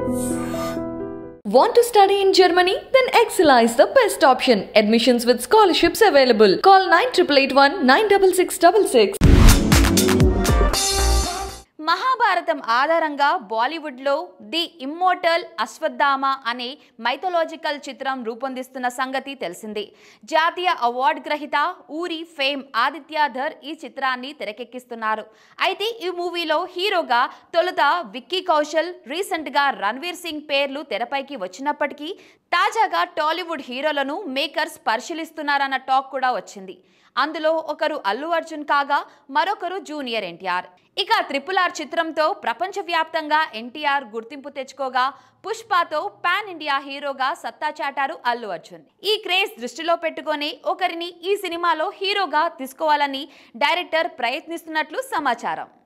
Want to study in Germany? Then Excella is the best option. Admissions with scholarships available. Call 9881 96666. Mahabharatam ఆధారంగా బాలీవుడ్లో the immortal Ashwatthama అనే mythological చిత్రం రూపొందిస్తున్న సంగతి తెలిసింది జాతీయ అవార్డు గ్రహీత ఊరి ఫేమ్ ఆదిత్య ధర్ ఈ చిత్రాన్ని తెరకెక్కిస్తున్నారు అయితే ఈ మూవీలో హీరోగా తొలుత విక్కీ కౌశల్ రీసెంట్గా రణ్వీర్ సింగ్ పేర్లు తెరపైకి వచ్చినప్పటికీ తాజాగా టాలీవుడ్ హీరోలను మేకర్స్ పరిశీలిస్తున్నారన్న టాక్ కూడా వచ్చింది అందులో ఒకరు అల్లు అర్జున్ కాగా మరొకరు జూనియర్ ఎన్టీఆర్ ఇక త్రిపుల్ ఆర్ చిత్రంతో ప్రపంచవ్యాప్తంగా ఎన్టీఆర్ గుర్తింపు తెచ్చుకోగా పుష్పతో పాన్ ఇండియా హీరోగా సత్తా చాటారు అల్లు అర్జున్ ఈ క్రేజ్ దృష్టిలో పెట్టుకొని ఒకరిని ఈ సినిమాలో హీరోగా తీసుకోవాలని డైరెక్టర్ ప్రయత్నిస్తున్నట్లు సమాచారం